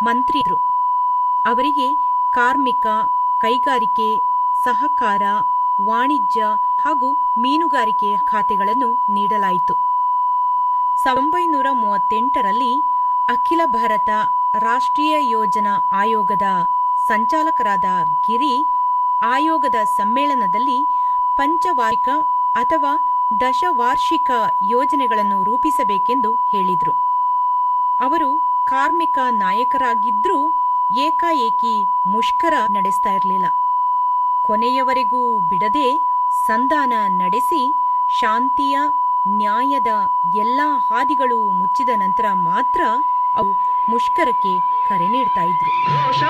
ಮಂತ್ರಿ ಇದ್ರು ಅವರಿಗೆ ಕಾರ್ಮಿಕ ಕೈಗಾರಿಕೆ ಸಹಕಾರ ವಾಣಿಜ್ಯ ಹಾಗೂ ಮೀನುಗಾರಿಕೆ ಖಾತೆಗಳನ್ನು ನೀಡಲಾಯಿತು ಸಾವಿರದ ಒಂಬೈನೂರ ಮೂವತ್ತೆಂಟರಲ್ಲಿ ಅಖಿಲ ಭಾರತ ರಾಷ್ಟ್ರೀಯ ಯೋಜನಾ ಆಯೋಗದ ಸಂಚಾಲಕರಾದ ಗಿರಿ ಆಯೋಗದ ಸಮ್ಮೇಳನದಲ್ಲಿ ಪಂಚವಾರ್ಷಿಕ ಅಥವಾ ದಶವಾರ್ಷಿಕ ಯೋಜನೆಗಳನ್ನು ರೂಪಿಸಬೇಕೆಂದು ಹೇಳಿದರು ಅವರು ಕಾರ್ಮಿಕ ನಾಯಕರಾಗಿದ್ದರೂ ಏಕಾಏಕಿ ಮುಷ್ಕರ ನಡೆಸ್ತಾ ಇರಲಿಲ್ಲ ಕೊನೆಯವರೆಗೂ ಬಿಡದೆ ಸಂಧಾನ ನಡೆಸಿ ಶಾಂತಿಯ ನ್ಯಾಯದ ಎಲ್ಲಾ ಹಾದಿಗಳು ಮುಚ್ಚಿದ ನಂತರ ಮಾತ್ರ ಅವು ಮುಷ್ಕರಕ್ಕೆ ಕರೆ ನೀಡ್ತಾ ಇದ್ರು ರೋಷ